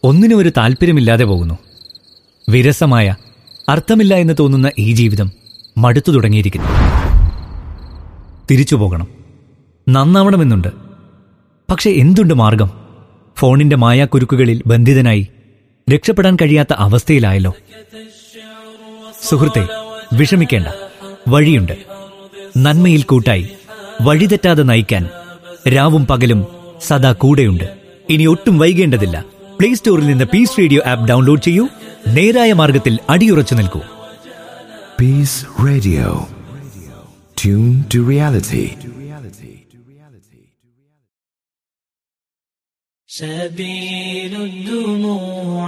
ഒന്നിനും ഒരു താല്പര്യമില്ലാതെ പോകുന്നു വിരസമായ അർത്ഥമില്ല എന്ന് തോന്നുന്ന ഈ ജീവിതം മടുത്തു തുടങ്ങിയിരിക്കുന്നു തിരിച്ചു പോകണം നന്നാവണമെന്നുണ്ട് പക്ഷെ എന്തുണ്ട് മാർഗം ഫോണിന്റെ മായാക്കുരുക്കുകളിൽ ബന്ധിതനായി രക്ഷപ്പെടാൻ കഴിയാത്ത അവസ്ഥയിലായല്ലോ സുഹൃത്തെ വിഷമിക്കേണ്ട വഴിയുണ്ട് നന്മയിൽ കൂട്ടായി വഴിതെറ്റാതെ നയിക്കാൻ രാവും പകലും സദാ കൂടെയുണ്ട് ഇനി ഒട്ടും വൈകേണ്ടതില്ല പ്ലേ സ്റ്റോറിൽ നിന്ന് പീസ് റേഡിയോ ആപ്പ് ഡൗൺലോഡ് ചെയ്യൂ നേരായ മാർഗത്തിൽ അടിയുറച്ചു നിൽക്കൂ Peace Radio. Tune to reality. سبيل الدموع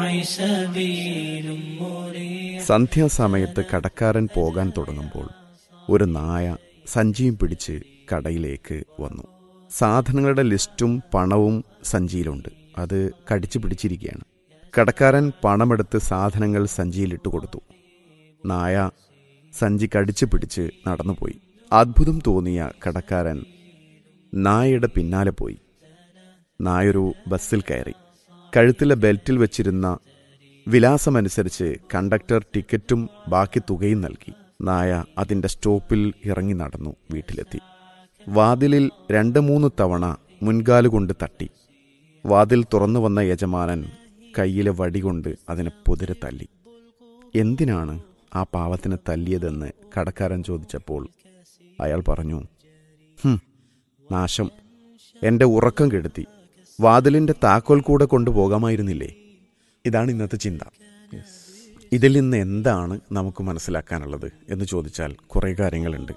سبيل مريح സന്ധ്യാസമയത്ത് കടക്കാരൻ പോകാൻ തുടങ്ങുമ്പോൾ ഒരു നായ സഞ്ചിയും പിടിച്ച് കടയിലേക്ക് വന്നു സാധനങ്ങളുടെ ലിസ്റ്റും പണവും സഞ്ചിയിലുണ്ട് അത് കടിച്ചു പിടിച്ചിരിക്കുകയാണ് കടക്കാരൻ പണമെടുത്ത് സാധനങ്ങൾ സഞ്ചിയിലിട്ട് കൊടുത്തു നായ സഞ്ചി കടിച്ചു പിടിച്ച് നടന്നുപോയി അത്ഭുതം തോന്നിയ കടക്കാരൻ നായയുടെ പിന്നാലെ പോയി നായൊരു ബസ്സിൽ കയറി കഴുത്തിലെ ബെൽറ്റിൽ വെച്ചിരുന്ന വിലാസമനുസരിച്ച് കണ്ടക്ടർ ടിക്കറ്റും ബാക്കി തുകയും നൽകി നായ അതിന്റെ സ്റ്റോപ്പിൽ ഇറങ്ങി നടന്നു വീട്ടിലെത്തി വാതിലിൽ രണ്ട് മൂന്ന് തവണ മുൻകാലുകൊണ്ട് തട്ടി വാതിൽ തുറന്നു വന്ന യജമാനൻ കയ്യിലെ വടി കൊണ്ട് അതിനെ പൊതിരെ തല്ലി എന്തിനാണ് ആ പാവത്തിനെ തല്ലിയതെന്ന് കടക്കാരൻ ചോദിച്ചപ്പോൾ അയാൾ പറഞ്ഞു "ഹും, നാശം എന്റെ ഉറക്കം കെടുത്തി വാതിലിന്റെ താക്കോൽ കൂടെ കൊണ്ടുപോകാമായിരുന്നില്ലേ ഇതാണ് ഇന്നത്തെ ചിന്ത ഇതിൽ നിന്ന് എന്താണ് നമുക്ക് മനസ്സിലാക്കാനുള്ളത് എന്ന് ചോദിച്ചാൽ കുറേ കാര്യങ്ങളുണ്ട്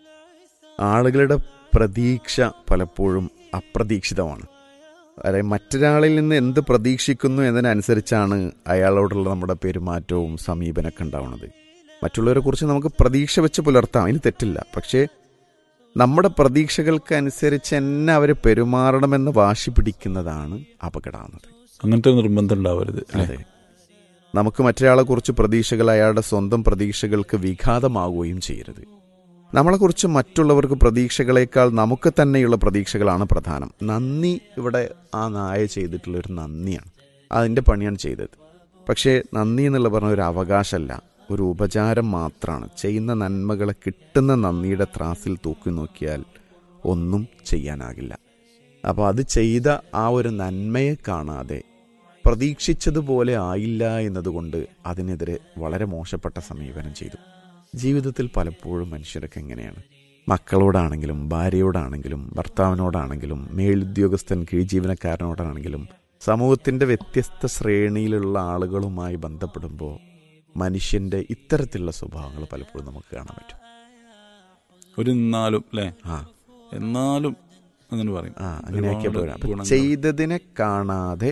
ആളുകളുടെ പ്രതീക്ഷ പലപ്പോഴും അപ്രതീക്ഷിതമാണ് അതായത് മറ്റൊരാളിൽ നിന്ന് എന്ത് പ്രതീക്ഷിക്കുന്നു എന്നതിനനുസരിച്ചാണ് അയാളോടുള്ള നമ്മുടെ പെരുമാറ്റവും സമീപനമൊക്കെ ഉണ്ടാവുന്നത് മറ്റുള്ളവരെ കുറിച്ച് നമുക്ക് പ്രതീക്ഷ വെച്ച് പുലർത്താം അതിന് തെറ്റില്ല പക്ഷേ നമ്മുടെ പ്രതീക്ഷകൾക്ക് അനുസരിച്ച് തന്നെ അവർ പെരുമാറണമെന്ന് വാശി പിടിക്കുന്നതാണ് അപകടമാകുന്നത് അങ്ങനത്തെ ഒരു നിർബന്ധം ഉണ്ടാവരുത് അല്ലേ അതെ നമുക്ക് മറ്റൊരാളെ കുറിച്ച് പ്രതീക്ഷകൾ അയാളുടെ സ്വന്തം പ്രതീക്ഷകൾക്ക് വിഘാതമാവുകയും ചെയ്യരുത് നമ്മളെക്കുറിച്ച് മറ്റുള്ളവർക്ക് പ്രതീക്ഷകളേക്കാൾ നമുക്ക് തന്നെയുള്ള പ്രതീക്ഷകളാണ് പ്രധാനം നന്ദി ഇവിടെ ആ നായ ചെയ്തിട്ടുള്ള ഒരു നന്ദിയാണ് അതിൻ്റെ പണിയാണ് ചെയ്തത് പക്ഷേ നന്ദി എന്നുള്ള പറഞ്ഞ ഒരു അവകാശമല്ല ഒരു ഉപചാരം മാത്രമാണ് ചെയ്യുന്ന നന്മകളെ കിട്ടുന്ന നന്ദിയുടെ ത്രാസിൽ തൂക്കി നോക്കിയാൽ ഒന്നും ചെയ്യാനാകില്ല അപ്പോൾ അത് ചെയ്ത ആ ഒരു നന്മയെ കാണാതെ പ്രതീക്ഷിച്ചതുപോലെ ആയില്ല എന്നതുകൊണ്ട് അതിനെതിരെ വളരെ മോശപ്പെട്ട സമീപനം ചെയ്തു ജീവിതത്തിൽ പലപ്പോഴും മനുഷ്യരൊക്കെ എങ്ങനെയാണ് മക്കളോടാണെങ്കിലും ഭാര്യയോടാണെങ്കിലും ഭർത്താവിനോടാണെങ്കിലും മേലുദ്യോഗസ്ഥൻ കീഴ് ജീവനക്കാരനോടാണെങ്കിലും സമൂഹത്തിന്റെ വ്യത്യസ്ത ശ്രേണിയിലുള്ള ആളുകളുമായി ബന്ധപ്പെടുമ്പോൾ മനുഷ്യന്റെ ഇത്തരത്തിലുള്ള സ്വഭാവങ്ങൾ പലപ്പോഴും നമുക്ക് കാണാൻ പറ്റും ഒരു എന്നാലും അല്ലേ ആ എന്നാലും അങ്ങനെ പറയും ആ അങ്ങനെയൊക്കെ ഒരുപാട് പോരാ അപ്പൊ ഗുണങ്ങൾ. ചെയ്തതിനെ കാണാതെ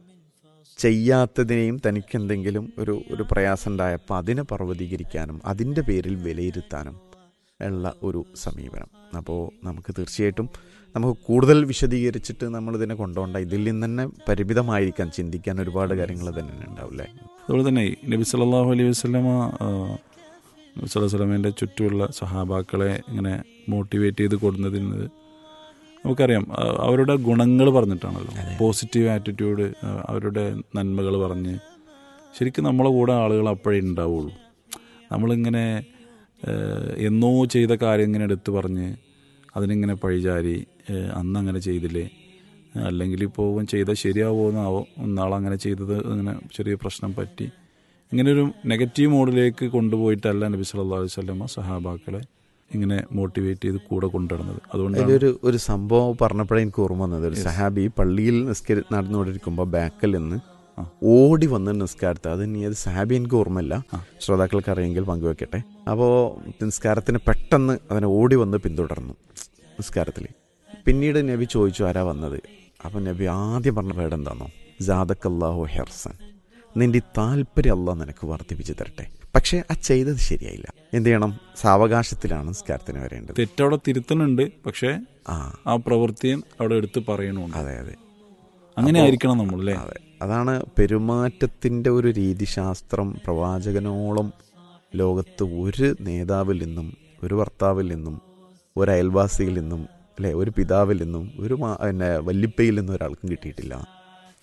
ചെയ്യാത്തതിനെയും തനിക്ക് എന്തെങ്കിലും ഒരു ഒരു പ്രയാസം ഉണ്ടായപ്പോൾ അതിനെ പർവ്വതീകരിക്കാനും അതിൻ്റെ പേരിൽ വിലയിരുത്താനും ഉള്ള ഒരു സമീപനം അപ്പോൾ നമുക്ക് തീർച്ചയായിട്ടും നമുക്ക് കൂടുതൽ വിശദീകരിച്ചിട്ട് നമ്മൾ ഇതിനെ കൊണ്ടുപോകണ്ട ഇതിൽ നിന്ന് തന്നെ പരിമിതമായിരിക്കാൻ ചിന്തിക്കാൻ ഒരുപാട് കാര്യങ്ങൾ തന്നെ ഉണ്ടാവില്ലേ അതുപോലെ തന്നെ നബി സല്ലല്ലാഹു അലൈഹി വസല്ലമ ആ, നബി സല്ലല്ലാഹു അലൈഹി വസല്ലമയുടെ ചുറ്റുമുള്ള സഹാബാക്കളെ ഇങ്ങനെ മോട്ടിവേറ്റ് ചെയ്ത് കൊടുക്കുന്നതിന് നമുക്കറിയാം ആ, അവരുടെ ഗുണങ്ങൾ പറഞ്ഞിട്ടാണല്ലോ പോസിറ്റീവ് ആറ്റിറ്റ്യൂഡ് അവരുടെ നന്മകൾ പറഞ്ഞ് ശരിക്കും നമ്മളെ കൂടെ ആളുകൾ അപ്പോഴേ ഉണ്ടാവുള്ളൂ നമ്മളിങ്ങനെ ആ, എന്നോ ചെയ്ത കാര്യം ഇങ്ങനെ എടുത്തു പറഞ്ഞ് അതിനിങ്ങനെ പഴിചാരി ആ, അന്ന് അങ്ങനെ ചെയ്തില്ലേ അല്ലെങ്കിൽ ഇപ്പോൾ ഇവൻ ചെയ്താൽ ശരിയാവുമെന്നാവോ നാളങ്ങനെ ചെയ്തത് അങ്ങനെ ചെറിയ പ്രശ്നം പറ്റി ഇങ്ങനെ ഒരു നെഗറ്റീവ് മോഡിലേക്ക് കൊണ്ടുപോയിട്ടല്ല നബി സല്ലല്ലാഹു അലൈഹി വസല്ലമ സഹാബാക്കളെ ഇങ്ങനെ മോട്ടിവേറ്റ് ചെയ്ത് കൂടെ കൊണ്ടുവരുന്നത് അതുകൊണ്ടാണ് അതിലൊരു ഒരു സംഭവം പറഞ്ഞപ്പോഴേ എനിക്ക് ഓർമ്മ വന്നത് ഒരു സഹാബി പള്ളിയിൽ നിസ്കരി നടന്നുകൊണ്ടിരിക്കുമ്പോൾ ബാക്കിൽ നിന്ന് ആ. ഓടി വന്ന് നിസ്കാരത്തെ അത് ഇനി അത് സഹാബി എനിക്ക് ഓർമ്മയില്ല ശ്രോതാക്കൾക്ക് അറിയെങ്കിൽ പങ്കുവെക്കട്ടെ അപ്പോൾ നിസ്കാരത്തിന് പെട്ടെന്ന് അതിനെ ഓടി വന്ന് പിന്തുടർന്നു നിസ്കാരത്തിൽ പിന്നീട് നബി ചോദിച്ചു ആരാ വന്നത് അപ്പം നബി ആദ്യം പറഞ്ഞ വേർഡ് എന്താണോ ജാദക്കല്ലാഹു ഹെർസൻ നിന്റെ ഈ താല്പര്യം അള്ളാഹ് നിനക്ക് വർദ്ധിപ്പിച്ചു തരട്ടെ പക്ഷേ ആ ചെയ്തത് ശരിയായില്ല എന്ത് ചെയ്യണം സാവകാശത്തിലാണ് നിസ്കാരത്തിന് വരേണ്ടത് തെറ്റവിടെ തിരുത്തുന്നുണ്ട് പക്ഷേ ആ ആ പ്രവൃത്തിയും അവിടെ എടുത്ത് പറയണമുണ്ട് അതെ അതെ അങ്ങനെ ആയിരിക്കണം നമ്മൾ അല്ലേ അതെ അതാണ് പെരുമാറ്റത്തിൻ്റെ ഒരു രീതിശാസ്ത്രം പ്രവാചകനോളം ലോകത്ത് ഒരു നേതാവിൽ നിന്നും ഒരു ഭർത്താവിൽ നിന്നും ഒരു അയൽവാസിയിൽ നിന്നും അല്ലെ ഒരു പിതാവിൽ നിന്നും ഒരു മാ- പിന്നെ വല്ലിപ്പയിൽ നിന്നും ഒരാൾക്കും കിട്ടിയിട്ടില്ല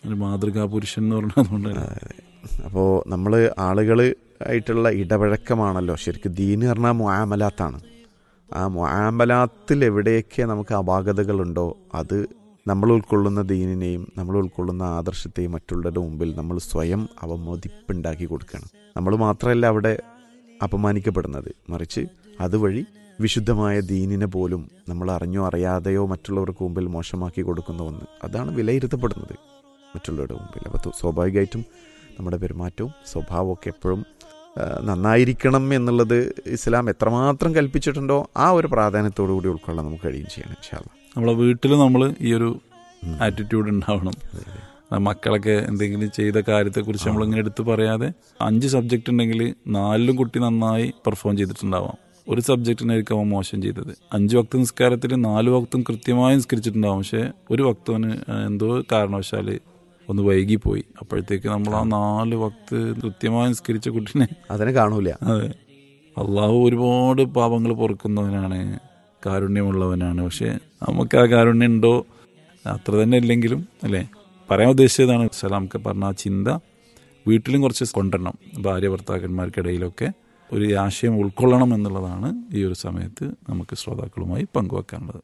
ഒരു മാതൃകാ പുരുഷൻ എന്ന് പറഞ്ഞതുകൊണ്ട് അപ്പോൾ നമ്മൾ ആളുകൾ ആയിട്ടുള്ള ഇടപഴക്കമാണല്ലോ ശരിക്കും ദീന് പറഞ്ഞാൽ മുആമലാത്താണ് ആ മുആമലാത്തിൽ എവിടെയൊക്കെ നമുക്ക് അപാകതകളുണ്ടോ അത് നമ്മൾ ഉൾക്കൊള്ളുന്ന ദീനിനെയും നമ്മൾ ഉൾക്കൊള്ളുന്ന ആദർശത്തെയും മറ്റുള്ളവരുടെ മുമ്പിൽ നമ്മൾ സ്വയം അവമതിപ്പുണ്ടാക്കി കൊടുക്കണം നമ്മൾ മാത്രമല്ല അവിടെ അപമാനിക്കപ്പെടുന്നത് മറിച്ച് അതുവഴി വിശുദ്ധമായ ദീനിനെ പോലും നമ്മൾ അറിഞ്ഞോ അറിയാതെയോ മറ്റുള്ളവർക്ക് മുമ്പിൽ മോശമാക്കി കൊടുക്കുന്ന ഒന്ന് അതാണ് വിലയിരുത്തപ്പെടുന്നത് മറ്റുള്ളവരുടെ മുമ്പിൽ അപ്പോൾ സ്വാഭാവികമായിട്ടും നമ്മുടെ പെരുമാറ്റവും സ്വഭാവമൊക്കെ എപ്പോഴും ആ, നന്നായിരിക്കണം എന്നുള്ളത് ഇസ്ലാം എത്രമാത്രം കൽപ്പിച്ചിട്ടുണ്ടോ ആ ഒരു പ്രാധാന്യത്തോടു കൂടി ഉൾക്കൊള്ളാൻ നമുക്ക് കഴിയും ചെയ്യണം ഇൻഷാല്ല നമ്മളെ വീട്ടിൽ നമ്മൾ ഈ ഒരു ആറ്റിറ്റ്യൂഡ് ഉണ്ടാവണം ആ മക്കളൊക്കെ എന്തെങ്കിലും ചെയ്ത കാര്യത്തെക്കുറിച്ച് നമ്മളിങ്ങനെ എടുത്ത് പറയാതെ അഞ്ച് സബ്ജക്റ്റ് ഉണ്ടെങ്കിൽ നാലിലും കുട്ടി നന്നായി പെർഫോം ചെയ്തിട്ടുണ്ടാവാം ഒരു സബ്ജക്റ്റിനായിരിക്കും അവൻ മോശം ചെയ്തത് അഞ്ച് വക്ത നിസ്കാരത്തിൽ നാല് വക്തും കൃത്യമായി നിസ്കരിച്ചിട്ടുണ്ടാവും പക്ഷെ ഒരു വക്തവന് എന്തോ കാരണവശാൽ ഒന്ന് വൈകിപ്പോയി അപ്പോഴത്തേക്ക് നമ്മൾ ആ നാല് വക്ത് കൃത്യമായി നിസ്കരിച്ച കുട്ടീനെ അതിനെ കാണൂല അതെ അള്ളാഹു ഒരുപാട് പാപങ്ങൾ പൊറുക്കുന്നവനാണ് കാരുണ്യമുള്ളവനാണ് പക്ഷെ നമുക്ക് ആ കാരുണ്യം ഉണ്ടോ അത്ര തന്നെ ഇല്ലെങ്കിലും അല്ലേ പറയാൻ ഉദ്ദേശിച്ചതാണ് സലാംക്ക് പറഞ്ഞ ആ ചിന്ത വീട്ടിലും കുറച്ച് കൊണ്ടുവരണം ഭാര്യ ഭർത്താക്കന്മാർക്കിടയിലൊക്കെ ഒരു ആശയം ഉൾക്കൊള്ളണം എന്നുള്ളതാണ് ഈ ഒരു സമയത്ത് നമുക്ക് ശ്രോതാക്കളുമായി പങ്കുവെക്കാനുള്ളത്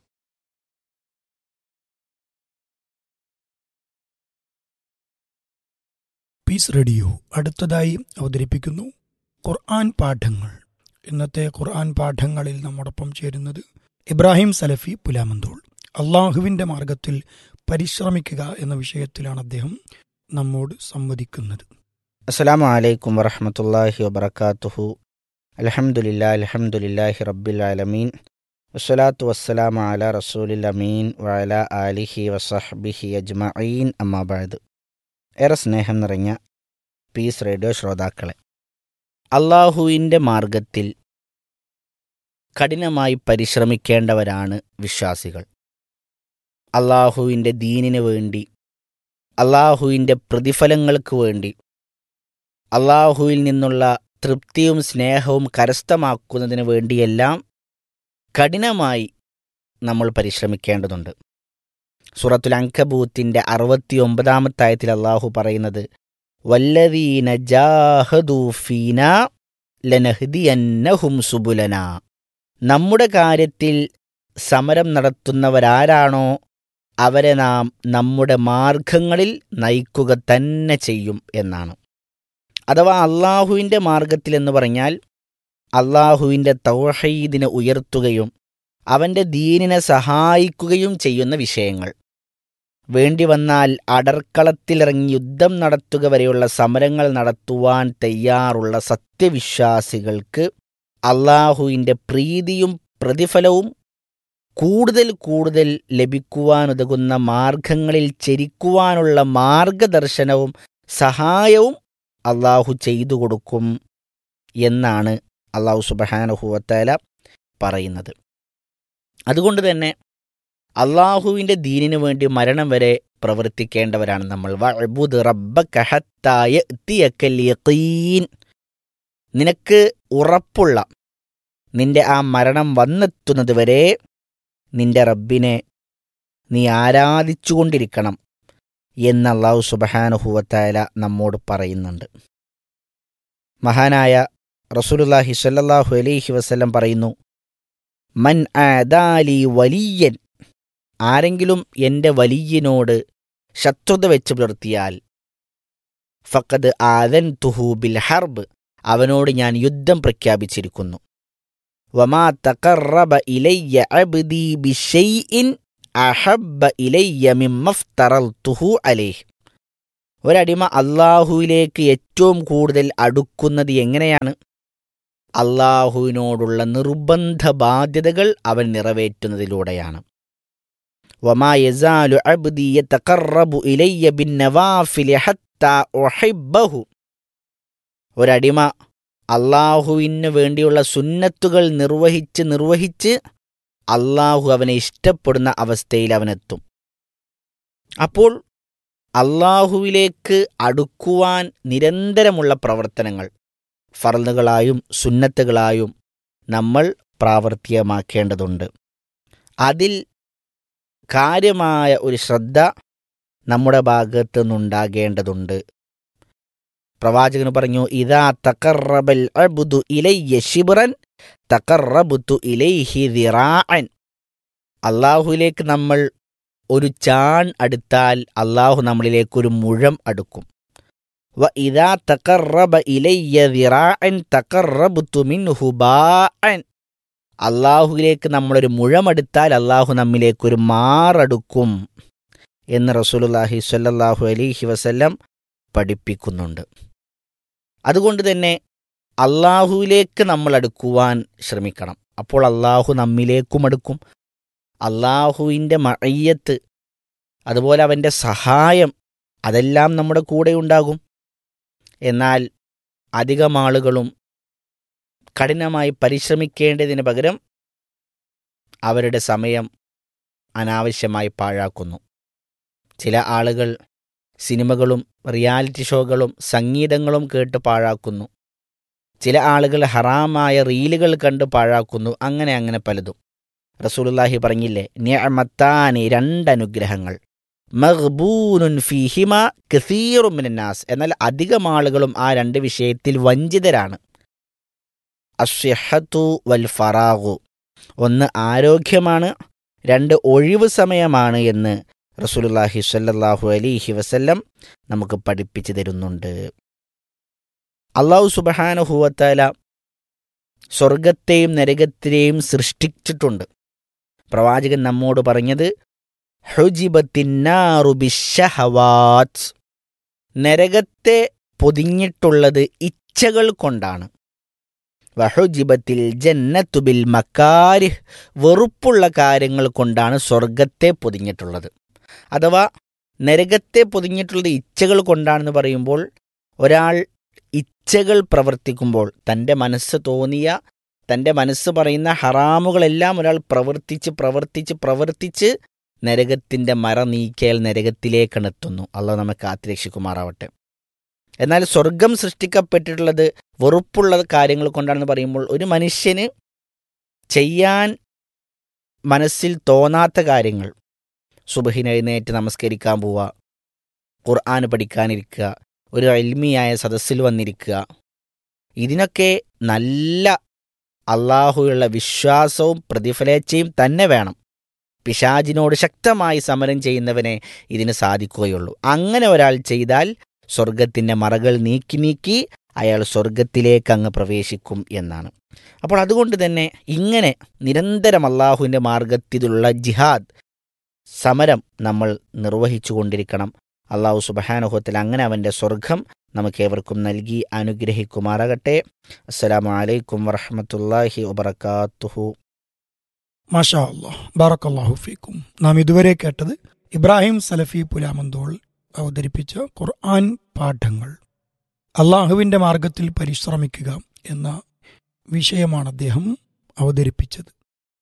പീസ് റേഡിയോ അടുത്തതായി അവതരിപ്പിക്കുന്നു ഖുർആൻ പാഠങ്ങൾ ഇന്നത്തെ ഖുർആൻ പാഠങ്ങളിൽ നമ്മോടൊപ്പം ചേരുന്നത് ഇബ്രാഹിം സലഫി പുലാമന്തോൾ അള്ളാഹുവിൻ്റെ മാർഗത്തിൽ പരിശ്രമിക്കുക എന്ന വിഷയത്തിലാണ് അദ്ദേഹം നമ്മോട് സംവദിക്കുന്നത് അസ്സലാമു അലൈക്കും വറഹമത്തല്ലാഹി വബർക്കാത്തുഹു അലഹമുല്ലാ അലഹമുല്ലാഹി റബ്ബിൽ ആലമീൻ വസ്സലാത്തു വസ്സലാമ അല റസൂലിൽ അമീൻ വഅല ആലിഹി വസഹ്ബിഹി അജ്മഈൻ അമ്മാബാദ് ഏറെ സ്നേഹം നിറഞ്ഞ പീസ് റേഡിയോ ശ്രോതാക്കളെ അള്ളാഹുവിൻ്റെ മാർഗത്തിൽ കഠിനമായി പരിശ്രമിക്കേണ്ടവരാണ് വിശ്വാസികൾ അള്ളാഹുവിൻ്റെ ദീനിന് വേണ്ടി അള്ളാഹുവിൻ്റെ പ്രതിഫലങ്ങൾക്ക് വേണ്ടി അള്ളാഹുവിൽ നിന്നുള്ള തൃപ്തിയും സ്നേഹവും കരസ്ഥമാക്കുന്നതിന് വേണ്ടിയെല്ലാം കഠിനമായി നമ്മൾ പരിശ്രമിക്കേണ്ടതുണ്ട് സൂറത്തുൽ അങ്കബൂത്തിൻ്റെ അറുപത്തി ഒമ്പതാമത്തെ ആയത്തിൽ അള്ളാഹു പറയുന്നത് വല്ലദീന ജാഹദൂഫീന ലനഹ്ദിയന്നഹും സുബുലന നമ്മുടെ കാര്യത്തിൽ സമരം നടത്തുന്നവരാരാണോ അവരെ നാം നമ്മുടെ മാർഗങ്ങളിൽ നയിക്കുക തന്നെ ചെയ്യും എന്നാണ് അഥവാ അള്ളാഹുവിൻ്റെ മാർഗത്തിൽ എന്ന് പറഞ്ഞാൽ അള്ളാഹുവിൻ്റെ തൗഹീദിനെ ഉയർത്തുകയും അവൻ്റെ ദീനിനെ സഹായിക്കുകയും ചെയ്യുന്ന വിഷയങ്ങൾ വേണ്ടി വന്നാൽ അടർക്കളത്തിലിറങ്ങി യുദ്ധം നടത്തുക വരെയുള്ള സമരങ്ങൾ നടത്തുവാൻ തയ്യാറുള്ള സത്യവിശ്വാസികൾക്ക് അള്ളാഹുവിൻ്റെ പ്രീതിയും പ്രതിഫലവും കൂടുതൽ കൂടുതൽ ലഭിക്കുവാനുതകുന്ന മാർഗങ്ങളിൽ ചരിക്കുവാനുള്ള മാർഗദർശനവും സഹായവും അള്ളാഹു ചെയ്തു കൊടുക്കും എന്നാണ് അള്ളാഹു സുബഹാനുഹുവത്തേല പറയുന്നത് അതുകൊണ്ട് തന്നെ അള്ളാഹുവിൻ്റെ ദീനിനു വേണ്ടി മരണം വരെ പ്രവർത്തിക്കേണ്ടവരാണ് നമ്മൾ വഅ്ബുദ് റബ്ബക ഹത്താ യഅ്തിയക്കൽ യഖീൻ നിനക്ക് ഉറപ്പുള്ള നിന്റെ ആ മരണം വന്നെത്തുന്നത് വരെ നിന്റെ റബ്ബിനെ നീ ആരാധിച്ചുകൊണ്ടിരിക്കണം എന്ന് അള്ളാഹു സുബഹാനുഹുവത്തായ നമ്മോട് പറയുന്നുണ്ട് മഹാനായ റസൂലുല്ലാഹി സ്വല്ലല്ലാഹു അലൈഹി വസല്ലം പറയുന്നു മൻ ആദാലി വലിയൻ ആരെങ്കിലും എൻ്റെ വലിയനോട് ശത്രുത വെച്ച് പുലർത്തിയാൽ ഫക്കത് ആദൻ തുഹു ബിൽ ഹർബ് അവനോട് ഞാൻ യുദ്ധം പ്രഖ്യാപിച്ചിരിക്കുന്നു വമാ തഖറബ ഇലയ്യ അബ്ദി ബിഷൈഇൻ അഹബ്ബ ഇലയ്യ മിമ്മഫ്തറൽതുഹു അലൈഹി ഒരടിമ അള്ളാഹുവിലേക്ക് ഏറ്റവും കൂടുതൽ അടുക്കുന്നത് എങ്ങനെയാണ് അള്ളാഹുവിനോടുള്ള നിർബന്ധ ബാധ്യതകൾ അവൻ നിറവേറ്റുന്നതിലൂടെയാണ് വമാ യസാലു അബ്ദി യതഖറബു ഇലയ്യ ബിന്നവാഫിലി ഹത്താ ഉഹിബ്ബഹു ഒരടിമ അള്ളാഹുവിന് വേണ്ടിയുള്ള സുന്നത്തുകൾ നിർവഹിച്ച് നിർവഹിച്ച് അള്ളാഹു അവനെ ഇഷ്ടപ്പെടുന്ന അവസ്ഥയിൽ അവനെത്തും അപ്പോൾ അള്ളാഹുവിലേക്ക് അടുക്കുവാൻ നിരന്തരമുള്ള പ്രവർത്തനങ്ങൾ ഫറലുകളായും സുന്നത്തുകളായും നമ്മൾ പ്രാവർത്തികമാക്കേണ്ടതുണ്ട് അതിൽ കാര്യമായ ഒരു ശ്രദ്ധ നമ്മുടെ ഭാഗത്ത് നിന്നുണ്ടാകേണ്ടതുണ്ട് പ്രവാചകന് പറഞ്ഞു ഇതാ തക്കറബൽ അബ്ദു ഇലയ്യ ശിബ്റൻ തക്കറബുത്തു ഇലൈഹി ദിറാഅൻ അള്ളാഹുവിലേക്ക് നമ്മൾ ഒരു ചാൺ അടുത്താൽ അള്ളാഹു നമ്മളിലേക്ക് ഒരു മുഴം അടുക്കും വ ഇതാ തക്കറബ ഇലയ്യ ദിറാഅൻ തക്കറബുത്തു മിൻഹു ബാഅൻ അള്ളാഹുവിലേക്ക് നമ്മളൊരു മുഴമെടുത്താൽ അള്ളാഹു നമ്മിലേക്ക് ഒരു മാറടുക്കും എന്ന് റസൂലുള്ളാഹി സ്വല്ലല്ലാഹു അലൈഹി വസല്ലം പഠിപ്പിക്കുന്നുണ്ട് അതുകൊണ്ട് തന്നെ അള്ളാഹുവിലേക്ക് നമ്മൾ അടുക്കുവാൻ ശ്രമിക്കണം അപ്പോൾ അള്ളാഹു നമ്മിലേക്കും അടുക്കും അള്ളാഹുവിൻ്റെ മഴയത്ത് അതുപോലെ അവൻ്റെ സഹായം അതെല്ലാം നമ്മുടെ കൂടെ ഉണ്ടാകും എന്നാൽ അധികം ആളുകളും കഠിനമായി പരിശ്രമിക്കേണ്ടതിന് പകരം അവരുടെ സമയം അനാവശ്യമായി പാഴാക്കുന്നു ചില ആളുകൾ സിനിമകളും റിയാലിറ്റി ഷോകളും സംഗീതങ്ങളും കേട്ട് പാഴാക്കുന്നു ചില ആളുകൾ ഹറാമായ റീലുകൾ കണ്ട് പാഴാക്കുന്നു അങ്ങനെ അങ്ങനെ പലതും റസൂലുള്ളാഹി പറഞ്ഞില്ലേ നിഅമത്താനി രണ്ടനുഗ്രഹങ്ങൾ മഗ്ബൂനുൻ ഫീഹിമ കസീറും മിനന്നാസ് എന്നാൽ അധികം ആളുകളും ആ രണ്ട് വിഷയത്തിൽ വഞ്ചിതരാണ് അസ്യഹത്തു വൽ ഫറാഗു ഒന്ന് ആരോഗ്യമാണ് രണ്ട് ഒഴിവ് സമയമാണ് എന്ന് റസൂലുള്ളാഹി സ്വല്ലല്ലാഹു അലൈഹി വസല്ലം നമുക്ക് പഠിപ്പിച്ചു തരുന്നുണ്ട് അള്ളാഹു സുബഹാനുഹൂവത്താല സ്വർഗത്തെയും നരകത്തിനെയും സൃഷ്ടിച്ചിട്ടുണ്ട് പ്രവാചകൻ നമ്മോട് പറഞ്ഞത് ഹുജിബത്തിന്നാറുബിഷഹവാത്ത് നരകത്തെ പൊതിഞ്ഞിട്ടുള്ളത് ഇച്ഛകൾ കൊണ്ടാണ് വഹുജിബത്തിൽ ജന്നത്തുബിൽ മക്കാരിഹ് വെറുപ്പുള്ള കാര്യങ്ങൾ കൊണ്ടാണ് സ്വർഗത്തെ പൊതിഞ്ഞിട്ടുള്ളത് അഥവാ നരകത്തെ പൊതിഞ്ഞിട്ടുള്ളത് ഇച്ഛകൾ കൊണ്ടാണെന്ന് പറയുമ്പോൾ ഒരാൾ ഇച്ഛകൾ പ്രവർത്തിക്കുമ്പോൾ തൻ്റെ മനസ്സ് തോന്നിയ തൻ്റെ മനസ്സ് പറയുന്ന ഹറാമുകളെല്ലാം ഒരാൾ പ്രവർത്തിച്ച് പ്രവർത്തിച്ച് പ്രവർത്തിച്ച് നരകത്തിൻ്റെ മറ നീക്കിയാൽ നരകത്തിലേക്കാണ് എത്തുന്നു അള്ളാഹ് നമ്മെ കാത്തിരക്ഷിക്കുമാറാവട്ടെ എന്നാൽ സ്വർഗം സൃഷ്ടിക്കപ്പെട്ടിട്ടുള്ളത് വെറുപ്പുള്ള കാര്യങ്ങൾ കൊണ്ടാണെന്ന് പറയുമ്പോൾ ഒരു മനുഷ്യന് ചെയ്യാൻ മനസ്സിൽ തോന്നാത്ത കാര്യങ്ങൾ സുബഹിന് എഴുന്നേറ്റ് നമസ്കരിക്കാൻ പോവുക ഖുർആൻ പഠിക്കാനിരിക്കുക ഒരു അൽമിയായ സദസ്സിൽ വന്നിരിക്കുക ഇതിനൊക്കെ നല്ല അള്ളാഹുയുള്ള വിശ്വാസവും പ്രതിഫലേച്ഛയും തന്നെ വേണം പിശാജിനോട് ശക്തമായി സമരം ചെയ്യുന്നവനെ ഇതിന് സാധിക്കുകയുള്ളൂ അങ്ങനെ ഒരാൾ ചെയ്താൽ സ്വർഗത്തിൻ്റെ മറകൾ നീക്കി നീക്കി അയാൾ സ്വർഗത്തിലേക്ക് അങ്ങ് പ്രവേശിക്കും എന്നാണ് അപ്പോൾ അതുകൊണ്ട് തന്നെ ഇങ്ങനെ നിരന്തരം അള്ളാഹുവിൻ്റെ മാർഗത്തിലുള്ള ജിഹാദ് സമരം നമ്മൾ നിർവഹിച്ചു കൊണ്ടിരിക്കണം അള്ളാഹു സുബഹാനുഹത്തിൽ അങ്ങനെ അവൻ്റെ സ്വർഗം നമുക്കേവർക്കും നൽകി അനുഗ്രഹിക്കുമാറാകട്ടെ അസ്സലാമു അലൈക്കും വറഹമത്തല്ലാഹി വബർക്കാത്തുഹു മാഷാ അല്ലാഹ് ബാറക്കല്ലാഹു ഫീക്കും നാം ഇതുവരെ കേട്ടത് ഇബ്രാഹിം സലഫി പുലാമന്തോൾ അവതരിപ്പിച്ച ഖുർആൻ പാഠങ്ങൾ അള്ളാഹുവിൻ്റെ മാർഗത്തിൽ പരിശ്രമിക്കുക എന്ന വിഷയമാണ് അദ്ദേഹം അവതരിപ്പിച്ചത്